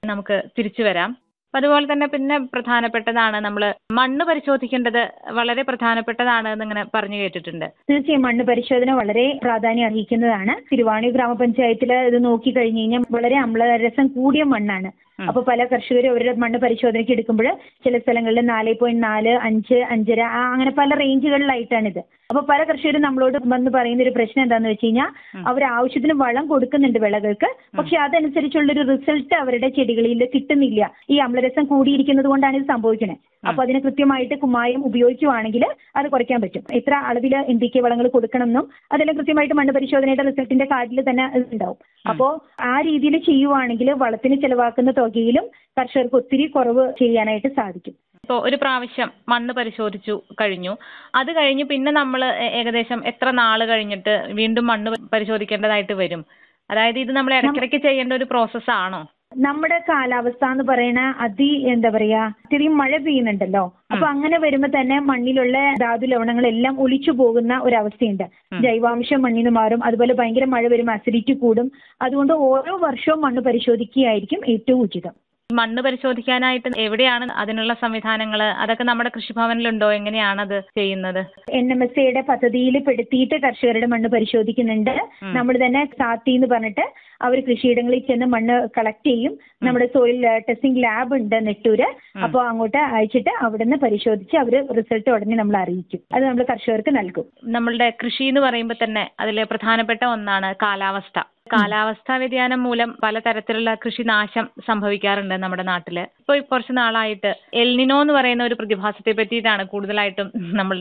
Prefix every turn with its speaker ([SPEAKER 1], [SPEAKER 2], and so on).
[SPEAKER 1] നമുക്ക് തിരിച്ചു വരാം അപ്പൊ അതുപോലെ തന്നെ പിന്നെ പ്രധാനപ്പെട്ടതാണ് നമ്മൾ മണ്ണ് പരിശോധിക്കേണ്ടത് വളരെ പ്രധാനപ്പെട്ടതാണ് എന്നിങ്ങനെ പറഞ്ഞു കേട്ടിട്ടുണ്ട്
[SPEAKER 2] തീർച്ചയായും മണ്ണ് പരിശോധന വളരെ പ്രാധാന്യം അർഹിക്കുന്നതാണ് തിരുവാണി ഗ്രാമപഞ്ചായത്തിൽ ഇത് നോക്കി കഴിഞ്ഞു കഴിഞ്ഞാൽ വളരെ അമ്ലരസം കൂടിയ മണ്ണാണ് അപ്പൊ പല കർഷകരും അവരുടെ മണ്ണ് പരിശോധനയ്ക്ക് എടുക്കുമ്പോൾ ചില സ്ഥലങ്ങളിൽ നാല് പോയിന്റ് നാല് അഞ്ച് അഞ്ചര ആ അങ്ങനെ പല റേഞ്ചുകളിലായിട്ടാണിത് അപ്പൊ പല കർഷകരും നമ്മളോട് വന്ന് പറയുന്ന ഒരു പ്രശ്നം എന്താന്ന് വെച്ച് കഴിഞ്ഞാൽ അവർ ആവശ്യത്തിന് വളം കൊടുക്കുന്നുണ്ട് വിളകൾക്ക് പക്ഷെ അതനുസരിച്ചുള്ള ഒരു റിസൾട്ട് അവരുടെ ചെടികളിൽ കിട്ടുന്നില്ല ഈ അമ്ലരസം കൂടിയിരിക്കുന്നത് കൊണ്ടാണ് ഇത് സംഭവിക്കുന്നത് അപ്പൊ അതിന് കൃത്യമായിട്ട് കുമ്മായം ഉപയോഗിക്കുവാണെങ്കിൽ അത് കുറയ്ക്കാൻ പറ്റും എത്ര അളവിൽ എൻ പി കെ വളങ്ങൾ കൊടുക്കണമെന്നും അതെല്ലാം കൃത്യമായിട്ട് മണ്ണ് പരിശോധനയുടെ റിസൾട്ടിന്റെ കാർഡിൽ തന്നെ ഉണ്ടാവും അപ്പോ ആ രീതിയിൽ ചെയ്യുവാണെങ്കിൽ വളത്തിന് ചെലവാക്കുന്ന തുകയിലും കർഷകർക്ക് ഒത്തിരി കുറവ് ചെയ്യാനായിട്ട് സാധിക്കും
[SPEAKER 1] ഇപ്പോൾ ഒരു പ്രാവശ്യം മണ്ണ് പരിശോധിച്ചു കഴിഞ്ഞു അത് കഴിഞ്ഞ് പിന്നെ നമ്മൾ ഏകദേശം എത്ര നാള് കഴിഞ്ഞിട്ട് വീണ്ടും മണ്ണ് പരിശോധിക്കേണ്ടതായിട്ട് വരും അതായത് ഇത് നമ്മൾ ഇടയ്ക്കിടയ്ക്ക് ചെയ്യേണ്ട ഒരു പ്രോസസ് ആണോ
[SPEAKER 2] നമ്മുടെ കാലാവസ്ഥ എന്ന് പറയുന്ന അതി എന്താ പറയാ ഇത്തിരി മഴ പെയ്യുന്നുണ്ടല്ലോ അപ്പൊ അങ്ങനെ വരുമ്പോ തന്നെ മണ്ണിലുള്ള ധാതു ലവണങ്ങളെല്ലാം ഒലിച്ചു പോകുന്ന ഒരു അവസ്ഥയുണ്ട് ജൈവാംശം മണ്ണിൽ നിന്ന് മാറും അതുപോലെ ഭയങ്കര മഴ വരുമ്പോൾ അസിഡിറ്റി കൂടും അതുകൊണ്ട് ഓരോ വർഷവും മണ്ണ് പരിശോധിക്കുകയായിരിക്കും ഏറ്റവും ഉചിതം
[SPEAKER 1] മണ്ണ് പരിശോധിക്കാനായിട്ട് എവിടെയാണ് അതിനുള്ള സംവിധാനങ്ങൾ അതൊക്കെ നമ്മുടെ കൃഷിഭവനിലുണ്ടോ എങ്ങനെയാണത് ചെയ്യുന്നത്
[SPEAKER 2] എൻ എം എസ് എയുടെ പദ്ധതിയിൽ പെടുത്തിയിട്ട് കർഷകരുടെ മണ്ണ് പരിശോധിക്കുന്നുണ്ട് നമ്മൾ തന്നെ സാത്തി എന്ന് പറഞ്ഞിട്ട് അവർ കൃഷിയിടങ്ങളിൽ ചെന്ന് മണ്ണ് കളക്ട് ചെയ്യും നമ്മുടെ സോയിൽ ടെസ്റ്റിംഗ് ലാബ് ഉണ്ട് നെട്ടൂര് അപ്പോൾ അങ്ങോട്ട് അയച്ചിട്ട് അവിടുന്ന് പരിശോധിച്ച് അവർ റിസൾട്ട് ഉടനെ നമ്മൾ അറിയിക്കും അത് നമ്മൾ കർഷകർക്ക് നൽകും
[SPEAKER 1] നമ്മളുടെ കൃഷി എന്ന് പറയുമ്പോൾ തന്നെ അതിൽ പ്രധാനപ്പെട്ട ഒന്നാണ് കാലാവസ്ഥ കാലാവസ്ഥാ വ്യതിയാനം മൂലം പലതരത്തിലുള്ള കൃഷിനാശം സംഭവിക്കാറുണ്ട് നമ്മുടെ നാട്ടില് ഇപ്പോൾ കുറച്ച് നാളായിട്ട് എൽനിനോ എന്ന് പറയുന്ന ഒരു പ്രതിഭാസത്തെ പറ്റിയിട്ടാണ് കൂടുതലായിട്ടും നമ്മൾ